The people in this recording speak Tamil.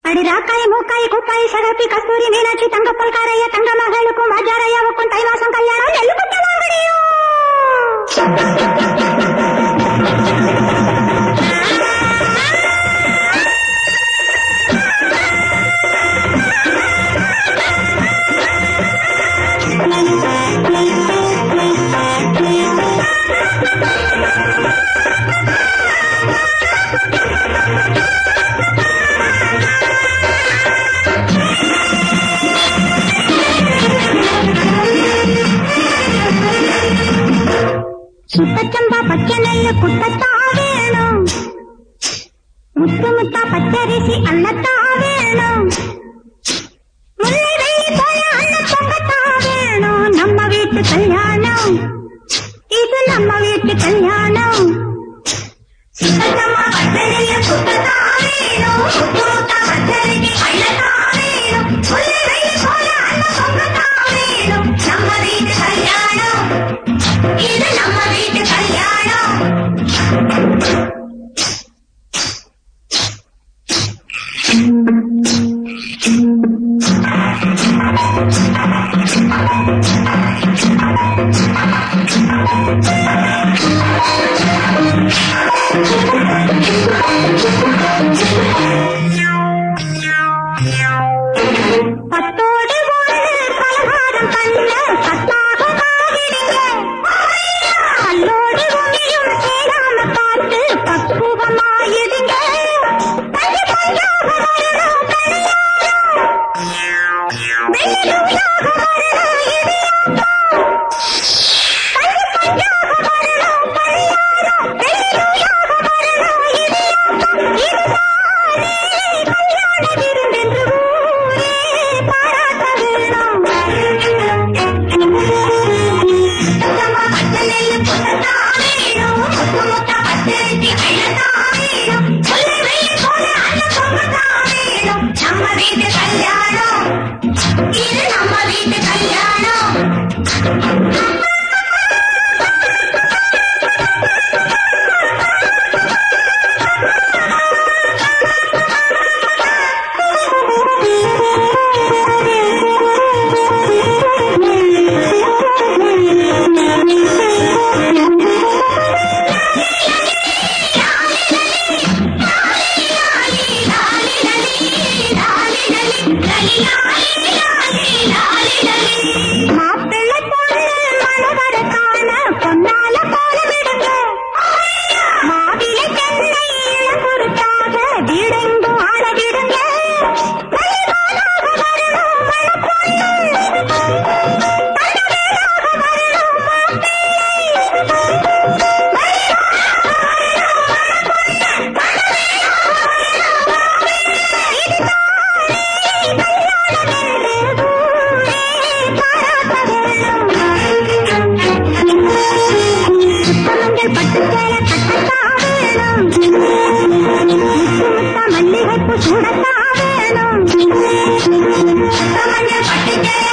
கடிராக்காய் மூக்காய் குப்பாய் சகப்பி கஸ்தூரி மீனாட்சி தங்கப்பல் காரைய தங்க மகளுக்கும் வாஜாரையாவுக்கும் தை மாசம் கல்யாணம் நெல்லு குத்த வாங்கடியோ சுத்தச்சம்பா பச்சை நெல்லு குத்தத்தா வேணும் முத்து முத்தா பச்சரிசி அள்ளத்தா வேணும் முல்லை வெள்ளி போல அள்ள பொங்கத்தா வேணும் நம்ம வீட்டு கல்யாணம் இது நம்ம வீட்டு கல்யாணம் சுத்தச்சம்பா பச்சை நெல்லு குத்தத்தா வேணும் முத்து முத்தா பச்சரிசி அள்ளத்தா வேணும் முல்லை வெள்ளி போல அள்ள பொங்கத்தா வேணும் நம்ம வீட்டு கல்யாணம் இது நம்ம வீட்டு கல்யாணம் பத்தோடு ஒன்று பலகாரம் பண்ண பத்தாக காவிடுங்க கல்லோடு உமியும் சேராம பார்த்து பக்குவமாயிடுங்க பஞ்சு பஞ்சாக வரணும் கல்யாணம் வெள்ளியாக வரணும் இடியாட்டம் பஞ்சு பஞ்சாக வரணும் கல்யாணம் வெள்ளியாக வரணும் இடியாட்டம் இதுதானே கல்யாண விருந்தென்று ஊரே பாராட்ட வேணும் சுத்தமா பச்சை நெல்லு புத்தத்தா வேணும் முத்து முத்தா பச்சரிசி அள்ளத்தா வேணும் முல்லை வெள்ளி போல அள்ள பொங்கத்தா வேணும் நம்ம வீட்டு கல்யாணம் இது நம்ம வீட்டு கல்யாணம் மாப்பிள்ளை பொண்ணு மணவர காண பொன்னால போல விடுங்க மாவிலை தென்னை இளங்குருத்தாக வீடெங்கும் ஆட விடுங்க மலைவானாக வரணும் மணப்பொண்ணு தங்கவேலாக வரணும் சுத்தமஞ்சள் பட்டு சேல கட்டத்தா வேணும் முத்து முத்தா மல்லிகைப்பூ சூடத்தா வேணும் சுத்தமஞ்சள் பட்டு சேல